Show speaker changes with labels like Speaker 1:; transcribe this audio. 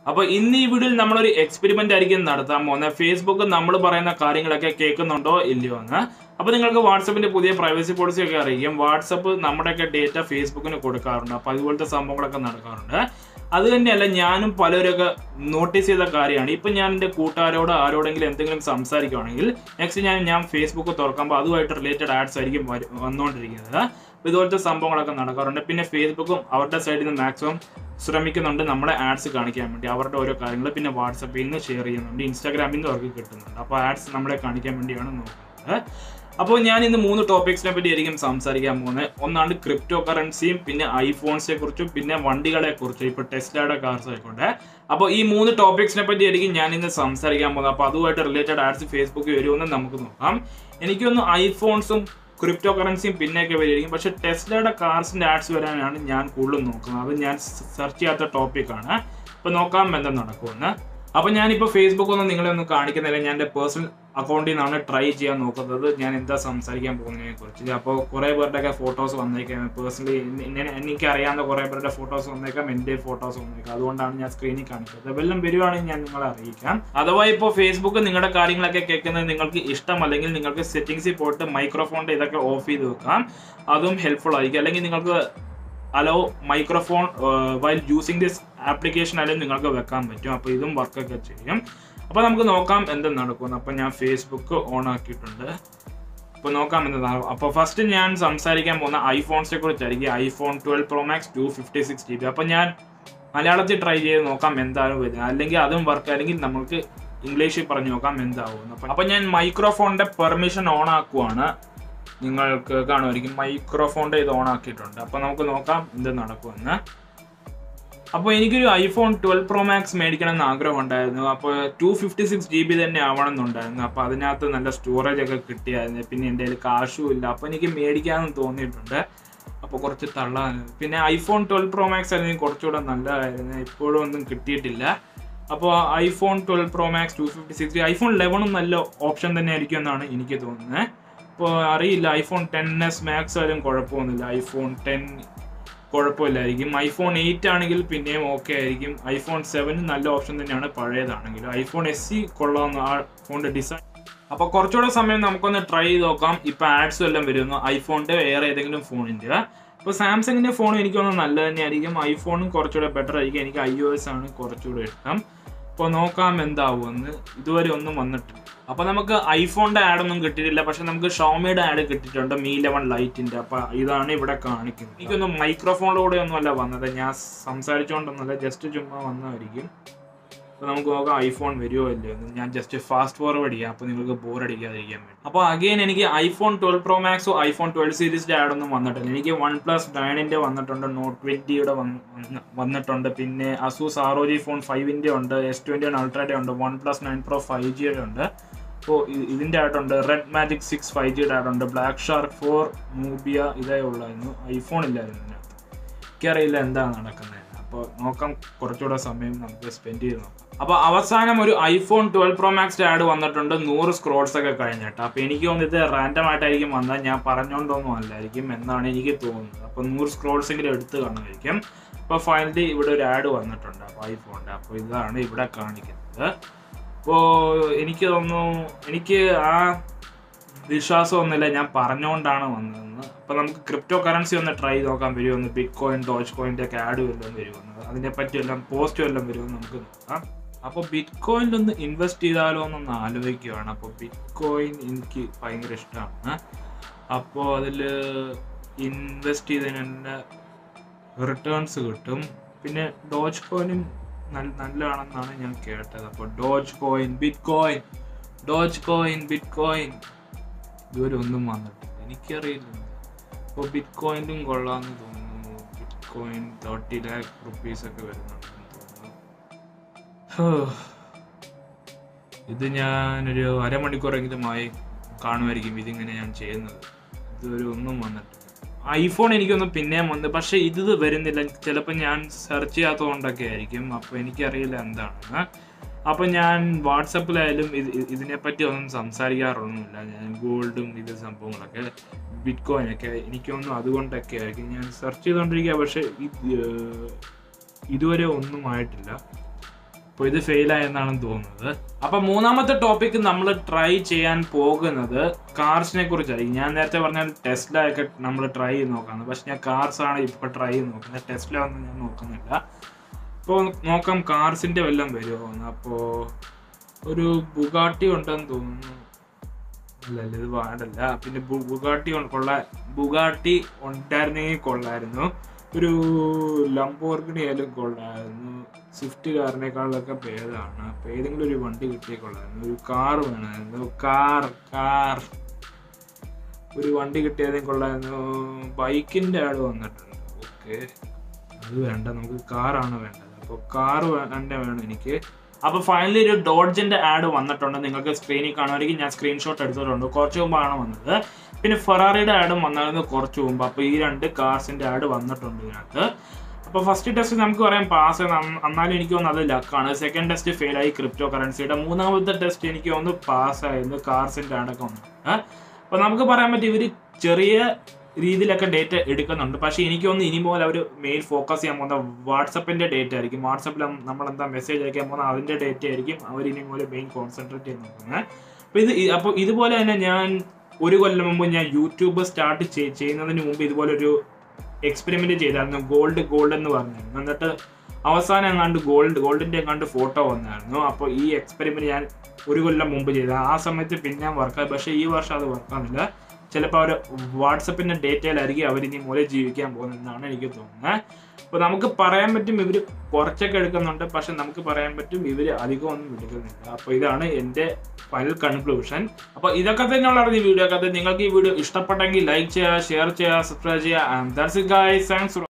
Speaker 1: അപ്പൊ ഇന്ന് ഈ വീഡിയോയിൽ നമ്മളൊരു എക്സ്പെരിമെന്റ് ആയിരിക്കും നടത്താൻ പോകുന്നത് ഫേസ്ബുക്ക് നമ്മൾ പറയുന്ന കാര്യങ്ങളൊക്കെ കേൾക്കുന്നുണ്ടോ ഇല്ലയോ എന്ന് അപ്പൊ നിങ്ങൾക്ക് വാട്സപ്പിന്റെ പുതിയ പ്രൈവസി പോളിസി ഒക്കെ അറിയിക്കും വാട്സപ്പ് നമ്മുടെയൊക്കെ ഡേറ്റ ഫേസ്ബുക്കിന് കൊടുക്കാറുണ്ട് അപ്പൊ അതുപോലത്തെ സംഭവങ്ങളൊക്കെ നടക്കാറുണ്ട് അത് തന്നെയല്ല ഞാനും പലരൊക്കെ നോട്ടീസ് ചെയ്ത കാര്യമാണ് ഇപ്പൊ ഞാൻ എൻ്റെ കൂട്ടുകാരോട് ആരോടെങ്കിലും എന്തെങ്കിലും സംസാരിക്കുകയാണെങ്കിൽ നെക്സ്റ്റ് ഞാൻ ഞാൻ ഫേസ്ബുക്ക് തുറക്കുമ്പോൾ അതുമായിട്ട് റിലേറ്റഡ് ആഡ്സ് ആയിരിക്കും വരു- വന്നുകൊണ്ടിരിക്കുന്നത് അപ്പൊ ഇതുപോലത്തെ സംഭവങ്ങളൊക്കെ നടക്കാറുണ്ട് പിന്നെ ഫേസ്ബുക്കും അവരുടെ സൈഡിൽ നിന്ന് മാക്സിമം ശ്രമിക്കുന്നുണ്ട് നമ്മളെ ആഡ്സ് കാണിക്കാൻ വേണ്ടി അവരുടെ ഓരോ കാര്യങ്ങൾ പിന്നെ വാട്സപ്പിൽ നിന്ന് ഷെയർ ചെയ്യുന്നുണ്ട് ഇൻസ്റ്റാഗ്രാമിൽ നിന്ന് അവർക്ക് കിട്ടുന്നുണ്ട് അപ്പോൾ ആഡ്സ് നമ്മളെ കാണിക്കാൻ വേണ്ടിയാണ് നോക്കുന്നത് അപ്പോൾ ഞാൻ ഇന്ന് മൂന്ന് ടോപ്പിക്സിനെ പറ്റി ആയിരിക്കും സംസാരിക്കാൻ പോകുന്നത് ഒന്നാണ് ക്രിപ്റ്റോ കറൻസിയും പിന്നെ ഐഫോൺസിനെ കുറിച്ചും പിന്നെ വണ്ടികളെ കുറിച്ചും ഇപ്പോൾ ടെസ്ലയുടെ കാർസ് ആയിക്കോട്ടെ അപ്പോൾ ഈ മൂന്ന് ടോപ്പിക്സിനെ പറ്റി ആയിരിക്കും ഞാൻ ഇന്ന് സംസാരിക്കാൻ പോകുന്നത് അപ്പോൾ അതുമായിട്ട് റിലേറ്റഡ് ആഡ്സ് ഫേസ്ബുക്കിൽ വരുമെന്ന് നമുക്ക് നോക്കാം എനിക്കൊന്ന് ഐഫോൺസും ക്രിപ്റ്റോ കറൻസിയും പിന്നെയൊക്കെ വരികയും പക്ഷെ ടെസ്ലയുടെ കാർസിന്റെ ആഡ്സ് വരാനാണ് ഞാൻ കൂടുതലും നോക്കുന്നത് അത് ഞാൻ സെർച്ച് ചെയ്യാത്ത ടോപ്പിക്കാണ് ഇപ്പൊ നോക്കാം എന്താ നടക്കുമെന്ന് അപ്പൊ ഞാനിപ്പോൾ ഫേസ്ബുക്ക് ഒന്നും നിങ്ങളെ ഒന്നും കാണിക്കുന്നില്ല ഞാൻ എൻ്റെ പേഴ്സണൽ അക്കൗണ്ടിൽ നിന്നാണ് ട്രൈ ചെയ്യാൻ നോക്കുന്നത് ഞാൻ എന്താ സംസാരിക്കാൻ പോകുന്നതിനെ കുറിച്ച് അപ്പോൾ കുറേ പേരുടെയൊക്കെ ഫോട്ടോസ് വന്നേക്കാം പേഴ്സണലി എനിക്ക് അറിയാവുന്ന കുറേ പേരുടെ ഫോട്ടോസ് വന്നേക്കാം എൻ്റെ ഫോട്ടോസ് വന്നേക്കാം അതുകൊണ്ടാണ് ഞാൻ സ്ക്രീനിൽ കാണിക്കുന്നത് വെല്ലം വരുവാണെങ്കിൽ ഞാൻ നിങ്ങളെ അറിയിക്കാം അഥവാ ഇപ്പോൾ ഫേസ്ബുക്ക് നിങ്ങളുടെ കാര്യങ്ങളൊക്കെ കേൾക്കുന്നത് നിങ്ങൾക്ക് ഇഷ്ടമല്ലെങ്കിൽ നിങ്ങൾക്ക് സെറ്റിംഗ്സിൽ പോയിട്ട് മൈക്രോഫോണിൻ്റെ ഇതൊക്കെ ഓഫ് ചെയ്ത് വെക്കാം അതും ഹെൽപ്ഫുൾ ആയിരിക്കും അല്ലെങ്കിൽ നിങ്ങൾക്ക് allow microphone while using this application ആയാലും നിങ്ങൾക്ക് വെക്കാൻ പറ്റും അപ്പോൾ ഇതും വർക്കൊക്കെ ചെയ്യും അപ്പോൾ നമുക്ക് നോക്കാം എന്ത് നടക്കുന്നു അപ്പോൾ ഞാൻ ഫേസ്ബുക്ക് ഓൺ ആക്കിയിട്ടുണ്ട് അപ്പോൾ നോക്കാം എന്നതാണ് അപ്പോൾ ഫസ്റ്റ് ഞാൻ സംസാരിക്കാൻ പോകുന്ന ഐഫോൺസിനെ കുറിച്ചായിരിക്കും iPhone twelve Pro Max two fifty six G B അപ്പോൾ ഞാൻ മലയാളത്തിൽ ട്രൈ ചെയ്ത് നോക്കാം എന്താണ് വരുന്നത് അല്ലെങ്കിൽ അതും വർക്ക് അല്ലെങ്കിൽ നമുക്ക് ഇംഗ്ലീഷിൽ പറഞ്ഞു നോക്കാം എന്താവും അപ്പോൾ ഞാൻ മൈക്രോഫോണിൻ്റെ പെർമിഷൻ ഓൺ ആക്കുവാണ് നിങ്ങൾക്ക് കാണുമായിരിക്കും മൈക്രോഫോണിൻ്റെ ഇത് ഓൺ ആക്കിയിട്ടുണ്ട് അപ്പോൾ നമുക്ക് നോക്കാം എന്ത് നടക്കുമെന്ന് അപ്പോൾ എനിക്കൊരു ഐഫോൺ ട്വൽവ് പ്രോ മാക്സ് മേടിക്കണം എന്ന് ആഗ്രഹം ഉണ്ടായിരുന്നു അപ്പോൾ two fifty six G B തന്നെ ആവണം എന്നുണ്ടായിരുന്നു അപ്പോൾ അതിനകത്ത് നല്ല സ്റ്റോറേജ് ഒക്കെ കിട്ടിയായിരുന്നു പിന്നെ എൻ്റെ കയ്യിൽ കാശും ഇല്ല അപ്പോൾ എനിക്ക് മേടിക്കാമെന്ന് തോന്നിയിട്ടുണ്ട് അപ്പോൾ കുറച്ച് തള്ളാൻ പിന്നെ ഐഫോൺ ട്വൽവ് പ്രോ മാക്സ് ആയിരുന്നു കുറച്ചുകൂടെ നല്ലതായിരുന്നു ഇപ്പോഴും ഒന്നും കിട്ടിയിട്ടില്ല അപ്പോൾ iPhone twelve Pro Max two fifty six iPhone ലെവനും നല്ല ഓപ്ഷൻ തന്നെ ആയിരിക്കും എന്നാണ് എനിക്ക് തോന്നുന്നത് ഇപ്പോൾ അറിയില്ല ഐഫോൺ ടെൻ എസ് മാക്സ് ആയാലും കുഴപ്പമൊന്നുമില്ല ഐഫോൺ ടെൻ കുഴപ്പമില്ലായിരിക്കും ഐഫോൺ എയ്റ്റ് ആണെങ്കിൽ പിന്നെയും ഓക്കെ ആയിരിക്കും ഐഫോൺ സെവൻ നല്ല ഓപ്ഷൻ തന്നെയാണ് പഴയതാണെങ്കിലും ഐഫോൺ എസ് സി കൊള്ളാവുന്ന ആ ഫോണിന്റെ ഡിസൈൻ അപ്പോൾ കുറച്ചുകൂടെ സമയം നമുക്കൊന്ന് ട്രൈ ചെയ്ത് നോക്കാം ഇപ്പോൾ ആഡ്സും എല്ലാം വരുന്നു ഐഫോണിന്റെ വേറെ ഏതെങ്കിലും ഫോണിന്റെ ഇപ്പോൾ സാംസങ്ങിന്റെ ഫോൺ എനിക്ക് തോന്നുന്നു നല്ലത് തന്നെയായിരിക്കും ഐഫോണും കുറച്ചുകൂടെ ബെറ്റർ ആയിരിക്കും എനിക്ക് ഐ ഒ എസ് ആണ് കുറച്ചുകൂടെ ഇഷ്ടം അപ്പോൾ നോക്കാം എന്താവുമെന്ന് ഇതുവരെ ഒന്നും വന്നിട്ടില്ല അപ്പോൾ നമുക്ക് ഐഫോണിന്റെ ആഡ് ഒന്നും കിട്ടിയിട്ടില്ല പക്ഷെ നമുക്ക് ഷോമിയുടെ ആഡ് കിട്ടിയിട്ടുണ്ട് മീ ലെവൻ ലൈറ്റിന്റെ അപ്പോൾ ഇതാണ് ഇവിടെ കാണിക്കുന്നത് എനിക്കൊന്നും മൈക്രോഫോണിലൂടെ ഒന്നുമല്ല വന്നത് ഞാൻ സംസാരിച്ചുകൊണ്ടൊന്നുമല്ല ജസ്റ്റ് ചുമ്മാ വന്നതായിരിക്കും അപ്പോൾ നമുക്ക് നോക്കാം ഐഫോൺ വരുമോ ഇല്ലയോ എന്ന് ഞാൻ ജസ്റ്റ് ഫാസ്റ്റ് ഫോർവേഡ് ചെയ്യാം അപ്പോൾ നിങ്ങൾക്ക് ബോർ അടിക്കാതിരിക്കാൻ വേണ്ടി അപ്പോൾ അഗെയിൻ എനിക്ക് ഐഫോൺ ട്വൽവ് പ്രോ മാക്സോ ഐഫോൺ ട്വൽവ് സീരീസിൻ്റെ ആഡ് ഒന്നും വന്നിട്ടില്ല എനിക്ക് വൺ പ്ലസ് നയനിൻ്റെ വന്നിട്ടുണ്ട് നോട്ട് ട്വൻറ്റിയുടെ വന്നിട്ടുണ്ട് പിന്നെ Asus R O G phone ഫൈവിൻ്റെ ഉണ്ട് എസ് ട്വൻറ്റി വൺ അൾട്രയുടെ ഉണ്ട് OnePlus nine Pro five ജിയുടെ ഉണ്ട് അപ്പോൾ ഇതിൻ്റെ ആയിട്ടുണ്ട് റെഡ് മാജിക് സിക്സ് ഫൈവ് ജിയുടെ ആയിട്ടുണ്ട് ബ്ലാക്ക് ഷാർക്ക് ഫോർ മൂബിയ ഇതേ ഉള്ളായിരുന്നു ഐഫോൺ ഇല്ലായിരുന്നു ഇതിനകത്ത് എനിക്കറിയില്ല എന്താണ് നടക്കുന്നത് അപ്പോൾ നോക്കാം കുറച്ചുകൂടെ സമയം നമുക്ക് സ്പെൻഡ് ചെയ്ത് നോക്കാം അപ്പോൾ അവസാനം ഒരു iPhone twelve Pro Max ad വന്നിട്ടുണ്ട് നൂറ് സ്ക്രോൾസ് ഒക്കെ കഴിഞ്ഞിട്ട് അപ്പോൾ എനിക്ക് തോന്നുന്നത് റാൻഡം ആയിട്ടായിരിക്കും വന്നാൽ ഞാൻ പറഞ്ഞുകൊണ്ടൊന്നും അല്ലായിരിക്കും എന്നാണ് എനിക്ക് തോന്നുന്നത് അപ്പോൾ നൂറ് സ്ക്രോൾസ് എങ്കിലും എടുത്ത് കാണുമായിരിക്കും അപ്പോൾ ഫൈനലി ഇവിടെ ഒരു ആഡ് വന്നിട്ടുണ്ട് അപ്പോൾ ഐഫോണിൻ്റെ അപ്പോൾ ഇതാണ് ഇവിടെ കാണിക്കുന്നത് അപ്പോൾ എനിക്ക് തോന്നുന്നു എനിക്ക് ആ വിശ്വാസമൊന്നുമില്ല ഞാൻ പറഞ്ഞുകൊണ്ടാണ് വന്നതെന്ന് അപ്പോൾ നമുക്ക് ക്രിപ്റ്റോ കറൻസി ഒന്ന് ട്രൈ ചെയ്ത് നോക്കാൻ വരുമെന്ന് ബിറ്റ് കോയിൻ ഡോച്ച് കോയിൻ്റെ ഒക്കെ ആഡ് വല്ലതും വരുമെന്ന് അതിനെ പറ്റി എല്ലാം പോസ്റ്റ് വല്ലതും വരുമെന്ന് നമുക്ക് നോക്കാം അപ്പോൾ ബിറ്റ് കോയിനിലൊന്ന് ഇൻവെസ്റ്റ് ചെയ്താലോ എന്നൊന്ന് ആലോചിക്കുകയാണ് അപ്പോൾ ബിറ്റ് കോയിൻ എനിക്ക് ഭയങ്കര ഇഷ്ടമാണ് അപ്പോൾ അതിൽ ഇൻവെസ്റ്റ് ചെയ്തതിന് തന്നെ റിട്ടേൺസ് കിട്ടും പിന്നെ ഡോച്ച് കോയിനും നല്ല നല്ലതാണെന്നാണ് ഞാൻ കേട്ടത് അപ്പോൾ Dogecoin Bitcoin Dogecoin Bitcoin ഇതുവരെ ഒന്നും വന്നിട്ടില്ല എനിക്കറിയില്ല അപ്പോൾ ബിറ്റ് കോയിനും കൊള്ളാമെന്ന് തോന്നുന്നു Bitcoin thirty lakh rupees ഒക്കെ വരുന്നുണ്ടെന്ന് തോന്നുന്നു ഹോ. ഇത് ഞാനൊരു അരമണിക്കൂറെങ്കിലുമായി കാണുമായിരിക്കും ഇതിങ്ങനെ ഞാൻ ചെയ്യുന്നത് ഇതുവരെ ഒന്നും വന്നിട്ടില്ല ഐഫോൺ എനിക്കൊന്നും പിന്നെയും വന്നു പക്ഷെ ഇത് വരുന്നില്ല ചിലപ്പോൾ ഞാൻ സെർച്ച് ചെയ്യാത്തതുകൊണ്ടൊക്കെ ആയിരിക്കും അപ്പോൾ എനിക്കറിയില്ല എന്താണെന്ന് അപ്പോൾ ഞാൻ വാട്സപ്പിലായാലും ഇത് ഇത് ഇതിനെപ്പറ്റി ഒന്നും സംസാരിക്കാറൊന്നുമില്ല ഞാൻ ഗോൾഡും ഇത് സംഭവങ്ങളൊക്കെ ബിറ്റ് കോയിനൊക്കെ എനിക്കൊന്നും അതുകൊണ്ടൊക്കെ ആയിരിക്കും ഞാൻ സെർച്ച് ചെയ്തുകൊണ്ടിരിക്കുക പക്ഷേ ഇത് ഏഹ്, ഇതുവരെ ഒന്നും ആയിട്ടില്ല അപ്പോൾ ഇത് ഫെയിൽ ആയെന്നാണ് തോന്നുന്നത് അപ്പൊ മൂന്നാമത്തെ ടോപ്പിക് നമ്മൾ ട്രൈ ചെയ്യാൻ പോകുന്നത് കാർസിനെ കുറിച്ചായിരിക്കും ഞാൻ നേരത്തെ പറഞ്ഞ ടെസ്ല ഒക്കെ നമ്മൾ ട്രൈ ചെയ്ത് നോക്കാന്ന് പക്ഷെ ഞാൻ കാർസ് ആണ് ഇപ്പൊ ട്രൈ ചെയ്ത് നോക്കുന്നത് ടെസ്ല ഒന്നും ഞാൻ നോക്കുന്നില്ല അപ്പോൾ നോക്കാം കാർസിന്റെ വല്ലതും വരുമോ എന്ന് അപ്പോൾ ഒരു ബുഗാട്ടി ഉണ്ടെന്ന് തോന്നുന്നു അല്ല അല്ല ഇത് പാടല്ല പിന്നെ ബു- ബുഗാട്ടി ഉൺ- കൊള്ള ബുഗാട്ടി ഉണ്ടായിരുന്നെങ്കിൽ കൊള്ളായിരുന്നു ഒരു ലംബോർഗിനി ആയാലും കൊള്ളായിരുന്നു സ്വിഫ്റ്റ് കാറിനേക്കാളൊക്കെ ഭേദമാണ് അപ്പൊ ഏതെങ്കിലും ഒരു വണ്ടി കിട്ടിയേ കൊള്ളായിരുന്നു ഒരു കാർ വേണമായിരുന്നു കാർ കാർ ഒരു വണ്ടി കിട്ടിയതേ കൊള്ളായിരുന്നു ബൈക്കിന്റെ ആട് വന്നിട്ടുണ്ട് ഓക്കെ അത് വേണ്ട നമുക്ക് കാറാണ് വേണ്ടത് അപ്പോൾ കാർ തന്നെ വേണം എനിക്ക് അപ്പൊ ഫൈനലി ഒരു ഡോഡ്ജിന്റെ ആഡ് വന്നിട്ടുണ്ട് നിങ്ങൾക്ക് സ്ക്രീനിൽ കാണുമായിരിക്കും ഞാൻ സ്ക്രീൻഷോട്ട് എടുത്തിട്ടുണ്ട് കുറച്ച് മുമ്പാണ് വന്നത് പിന്നെ ഫെറാറിയുടെ ആഡും വന്നായിരുന്നു കുറച്ച് മുമ്പ് അപ്പൊ ഈ രണ്ട് കാർസിന്റെ ആഡ് വന്നിട്ടുണ്ട് ഇതിനകത്ത് അപ്പൊ ഫസ്റ്റ് ടെസ്റ്റ് നമുക്ക് പറയാം പാസ് എന്നാലും എനിക്ക് തോന്നുന്നു അത് ലക്കാണ് സെക്കൻഡ് ടെസ്റ്റ് ഫെയിൽ ആയി ക്രിപ്റ്റോ കറൻസിയുടെ മൂന്നാമത്തെ ടെസ്റ്റ് എനിക്ക് തോന്നുന്നു പാസ് ആയിരുന്നു കാർസിന്റെ ആഡൊക്കെ വന്നിട്ടുണ്ട് അപ്പൊ നമുക്ക് പറയാൻ പറ്റും ഇവര് ചെറിയ രീതിയിലൊക്കെ ഡേറ്റ എടുക്കുന്നുണ്ട് പക്ഷെ എനിക്ക് തോന്നുന്നു ഇനി മുതൽ അവർ മെയിൻ ഫോക്കസ് ചെയ്യാൻ പോകുന്ന വാട്സപ്പിന്റെ ഡേറ്റ ആയിരിക്കും വാട്സപ്പിൽ നമ്മൾ എന്താ മെസ്സേജ് അയക്കാൻ പോകുന്ന അതിന്റെ ഡേറ്റ ആയിരിക്കും അവർ ഇനി മുതൽ മെയിൻ കോൺസെൻട്രേറ്റ് ചെയ്ത് നോക്കുന്നത് അപ്പൊ ഇത് അപ്പോൾ ഇതുപോലെ തന്നെ ഞാൻ ഒരു കൊല്ലം മുമ്പ് ഞാൻ യൂട്യൂബ് സ്റ്റാർട്ട് ചെയ്യുന്നതിന് മുമ്പ് ഇതുപോലെ ഒരു എക്സ്പെരിമെന്റ് ചെയ്തായിരുന്നു ഗോൾഡ് ഗോൾഡ് എന്ന് പറഞ്ഞിരുന്നു എന്നിട്ട് അവസാനം എങ്ങാണ്ട് ഗോൾഡ് ഗോൾഡിന്റെ എങ്ങാണ്ട് ഫോട്ടോ വന്നായിരുന്നു അപ്പോൾ ഈ എക്സ്പെരിമെന്റ് ഞാൻ ഒരു കൊല്ലം മുമ്പ് ചെയ്ത ആ സമയത്ത് പിന്നെ വർക്കായി പക്ഷേ ഈ വർഷം അത് വർക്കാകുന്നില്ല ചിലപ്പോൾ അവർ വാട്സപ്പിന്റെ ഡേറ്റയിലായിരിക്കും അവർ ഇനി മൂലം ജീവിക്കാൻ പോകുന്നതെന്നാണ് എനിക്ക് തോന്നുന്നത് അപ്പോൾ നമുക്ക് പറയാൻ പറ്റും ഇവർ കുറച്ചൊക്കെ എടുക്കുന്നുണ്ട് പക്ഷെ നമുക്ക് പറയാൻ പറ്റും ഇവർ അധികം ഒന്നും എടുക്കുന്നില്ല അപ്പോൾ ഇതാണ് എൻ്റെ ഫൈനൽ കൺക്ലൂഷൻ അപ്പോൾ ഇതൊക്കെ തന്നെയുള്ള ഈ വീഡിയോ ഒക്കെ നിങ്ങൾക്ക് ഈ വീഡിയോ ഇഷ്ടപ്പെട്ടെങ്കിൽ ലൈക്ക് ചെയ്യുക ഷെയർ ചെയ്യുക സബ്സ്ക്രൈബ് ചെയ്യുക and that's it guys thanks